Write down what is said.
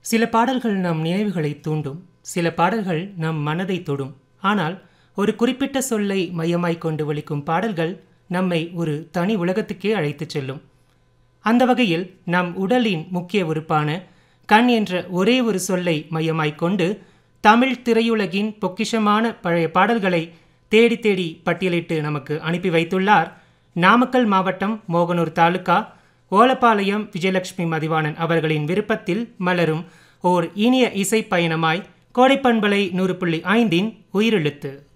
சில பாடல்கள் நம் நினைவுகளை தூண்டும் சில பாடல்கள் நம் மனதை தொடும் ஆனால் ஒரு குறிப்பிட்ட சொல்லை மையமாய் கொண்டு ஒலிக்கும் பாடல்கள் நம்மை ஒரு தனி உலகத்துக்கே அழைத்துச் செல்லும் அந்த வகையில் நம் உடலின் முக்கிய உறுப்பான கண் என்ற ஒரே ஒரு சொல்லை மையமாய் கொண்டு தமிழ் திரையுலகின் பொக்கிஷமான பழைய பாடல்களை தேடி தேடி பட்டியலிட்டு நமக்கு அனுப்பி வைத்துள்ளார் நாமக்கல் மாவட்டம் மோகனூர் தாலுகா ஓலப்பாளையம் விஜயலட்சுமி மதிவாணன் அவர்களின் விருப்பத்தில் மலரும் ஓர் இனிய இசை பயணமாய் கோடைப்பண்பலை நூறு புள்ளி ஐந்தின் உயிரெழுத்து